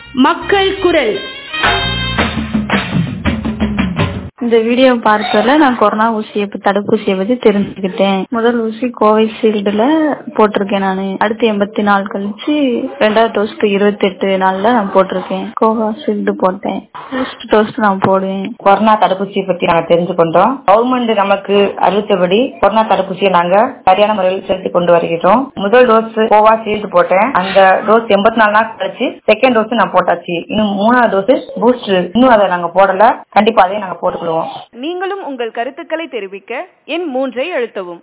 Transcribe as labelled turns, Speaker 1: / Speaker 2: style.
Speaker 1: மக்கள் குரல்
Speaker 2: இந்த வீடியோ பார்த்ததுல நான் கொரோனா ஊசியை பத்தி தடுப்பூசியை பத்தி தெரிஞ்சுக்கிட்டேன் முதல் ஊசி கோவிஷீல்டுல போட்டிருக்கேன் நானு அடுத்து எண்பத்தி நாலு கழிச்சு ரெண்டாவது டோஸ் இருபத்தி எட்டு நாள்ல நான் போட்டிருக்கேன் கோவாஷீல்டு போட்டேன் பூஸ்ட் டோஸ் நான் போடுவேன்
Speaker 3: கொரோனா தடுப்பூசியை பத்தி நாங்க தெரிஞ்சு கொண்டோம் கவர்மெண்ட் நமக்கு அறிவித்தபடி கொரோனா தடுப்பூசியை நாங்க சரியான முறையில் செலுத்தி கொண்டு வருகிறோம் முதல் டோஸ் கோவாஷீல்டு போட்டேன் அந்த டோஸ் எண்பத்தி நாலு நாள் கழிச்சு செகண்ட் டோஸ் நான் போட்டாச்சு இன்னும் மூணாவது டோஸ் பூஸ்ட் இன்னும் அதை நாங்க போடல கண்டிப்பா அதையும் நாங்க போட்டுக்கிடுவோம்
Speaker 4: நீங்களும் உங்கள் கருத்துக்களை தெரிவிக்க எண் மூன்றை அழுத்தவும்